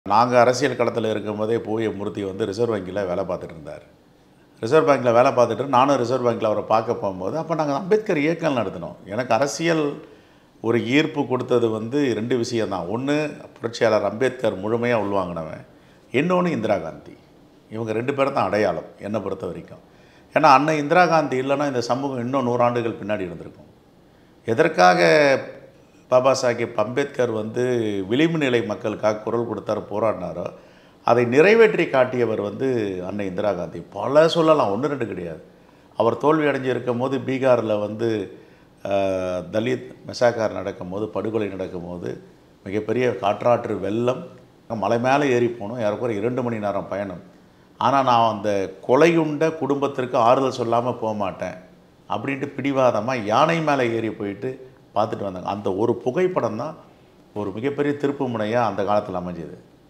நாங்கள் அரசியல் களத்தில் இருக்கும்போதே போய் மூர்த்தி வந்து ரிசர்வ் வங்கியில் வேலை பார்த்துட்டு இருந்தார் ரிசர்வ் பேங்க்கில் வேலை பார்த்துட்டு நானும் ரிசர்வ் பேங்க்கில் அவரை பார்க்க போகும்போது அப்போ நாங்கள் அம்பேத்கர் இயக்கம் நடத்தினோம் எனக்கு அரசியல் ஒரு ஈர்ப்பு கொடுத்தது வந்து ரெண்டு விஷயம்தான் ஒன்று புரட்சியாளர் அம்பேத்கர் முழுமையாக உள்வாங்கினவன் இன்னொன்று இந்திரா காந்தி இவங்க ரெண்டு பேரும் தான் அடையாளம் என்னை பொறுத்த வரைக்கும் ஏன்னா அன்னை இந்திரா காந்தி இல்லைன்னா இந்த சமூகம் இன்னும் நூறாண்டுகள் பின்னாடி இருந்திருக்கும் எதற்காக பாபா சாஹேப் அம்பேத்கர் வந்து விளிம்பு நிலை மக்களுக்காக குரல் கொடுத்தாரு போராடினாரோ அதை நிறைவேற்றி காட்டியவர் வந்து அன்னை இந்திரா காந்தி பல சொல்லலாம் ஒன்று ரெண்டு கிடையாது அவர் தோல்வி அடைஞ்சு இருக்கும் போது பீகாரில் வந்து அஹ், தலித் மெசாக்கார் நடக்கும்போது படுகொலை நடக்கும்போது மிகப்பெரிய காற்றாற்று வெள்ளம் மலை மேலே ஏறி போனோம் யாருக்கும் இரண்டு மணி நேரம் பயணம் ஆனால் நான் அந்த கொலையுண்ட குடும்பத்திற்கு ஆறுதல் சொல்லாமல் போக மாட்டேன் அப்படின்ட்டு பிடிவாதமாக யானை மேலே ஏறி போயிட்டு பார்த்துட்டு வந்தாங்க அந்த ஒரு புகைப்படம் தான் ஒரு மிகப்பெரிய திருப்பு முனையாக அந்த காலத்தில் அமைஞ்சது